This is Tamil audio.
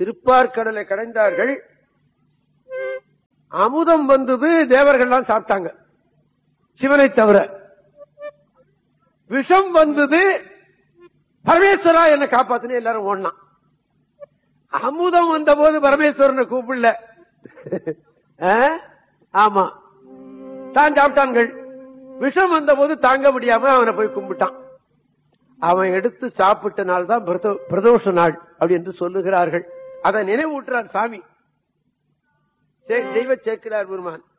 திருப்பார்கடலை கடைந்தார்கள் அமுதம் வந்தது தேவர்கள்லாம் சாப்பிட்டாங்க சிவனை தவிர விஷம் வந்தது பரமேஸ்வரா என்ன காப்பாத்துன்னு எல்லாரும் ஓடலாம் அமுதம் வந்த போது பரமேஸ்வரனை கூப்பிடல ஆ? ஆமா தான் சாப்பிட்டான்கள் விஷம் வந்த போது தாங்க முடியாம அவனை போய் கும்பிட்டான் அவன் எடுத்து சாப்பிட்ட நாள் தான் பிரதோ- பிரதோஷ நாள் அப்படி என்று சொல்லுகிறார்கள் அதை நினைவூட்டுறார் சாமி சே- தெய்வ சேர்க்கிறார் பெருமான்